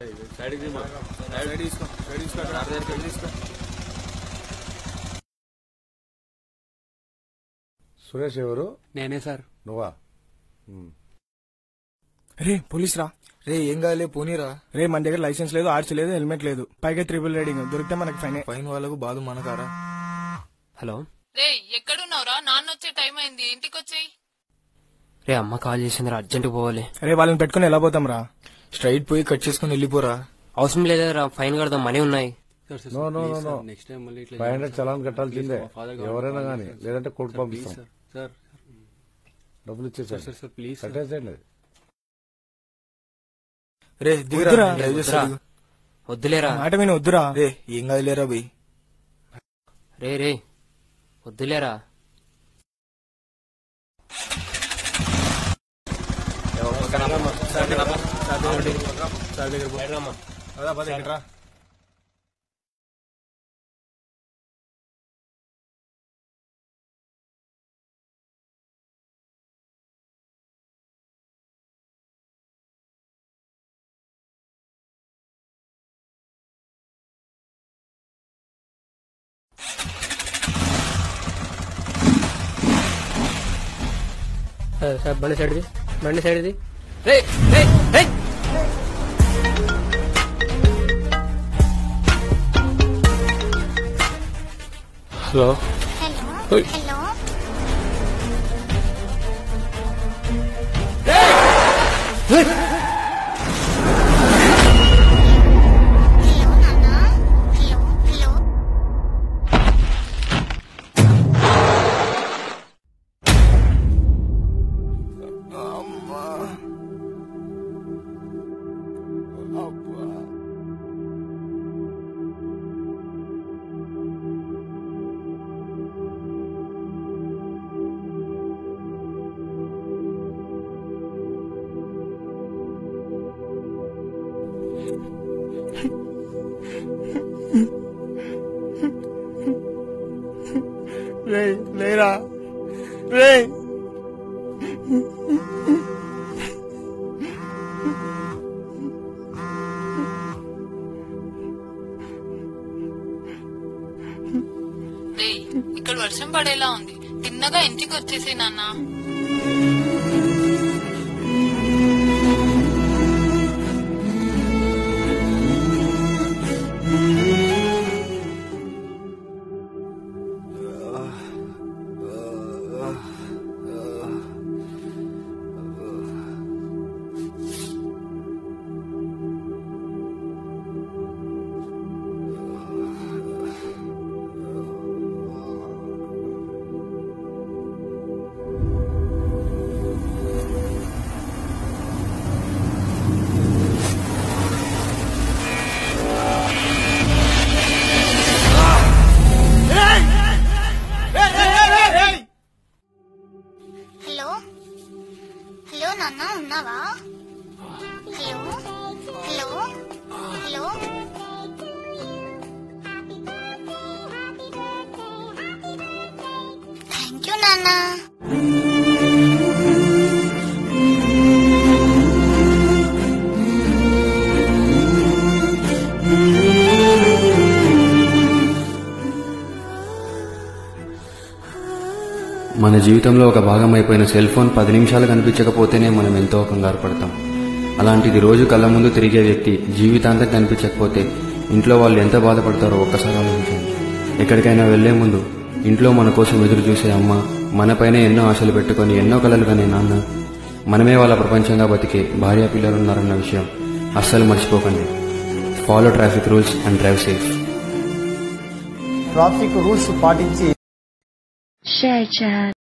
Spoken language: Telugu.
సురేష్ ఎవరు నేనే సార్ నువ్వా రే పోలీస్ రా రే ఏం కాలే పోనీరా రే మన దగ్గర లైసెన్స్ లేదు ఆర్చ్ లేదు హెల్మెట్ లేదు పైగా త్రిబుల్ రైడింగ్ దొరికితే మనకి ఫైన్ ఫైన్ వాళ్ళకు బాధ మనకారా హలో రే ఎక్కడున్నావురా నాన్న వచ్చే టైం అయింది ఇంటికి వచ్చేయి రే అమ్మ కాల్ చేసిందిరా అర్జెంట్ పోవాలి రే వాళ్ళని పెట్టుకుని ఎలా పోతాం రా స్ట్రైట్ పోయి కట్ చేసుకుని వెళ్ళిపోరా అవసరం లేదురా ఫైన్ కడదాం మనీ ఉన్నాయి no no no no five hundred challan కట్టాల్సిందే ఎవరైనా కానీ లేదంటే కోర్టు పంపిస్తాం డబ్బులు ఇచ్చేసారు కట్టేసేయండి రే దిగురా వద్దురా. డ్రైవ్ చేస్తా దిగు. వద్దులేరా మాట విని వద్దురా రే ఏం కాదులేరా బై రే రే వద్దులేరా సార్ బండి సైడ్ది బండి సైడ్ది రే రే రే హలో హలో హలో హలో నాన్న హలో హలో రే లేరా రే రే ఇక్కడ వర్షం పడేలా ఉంది తిన్నగా ఇంటికి వచ్చేసే నాన్న హలో హలో నాన్న ఉన్నావా hello hello hello thank you నాన్న మన జీవితంలో ఒక భాగం అయిపోయిన సెల్ ఫోన్ పది నిమిషాలు కనిపించకపోతేనే మనం ఎంతో కంగారు పడతాం అలాంటిది రోజు కళ్ళ ముందు తిరిగే వ్యక్తి జీవితాంతం కనిపించకపోతే ఇంట్లో వాళ్ళు ఎంత బాధపడతారో ఒక్కసారి ఆలోచించండి ఎక్కడికైనా వెళ్లే ముందు ఇంట్లో మన కోసం ఎదురు చూసే అమ్మ మనపైనే ఎన్నో ఆశలు పెట్టుకొని ఎన్నో కలలు కనే నాన్న మనమే వాళ్ళ ప్రపంచంగా బతికే భార్య పిల్లలున్నారన్న విషయం అస్సలు మర్చిపోకండి follow traffic rules and drive safe traffic rules పాటించి share chat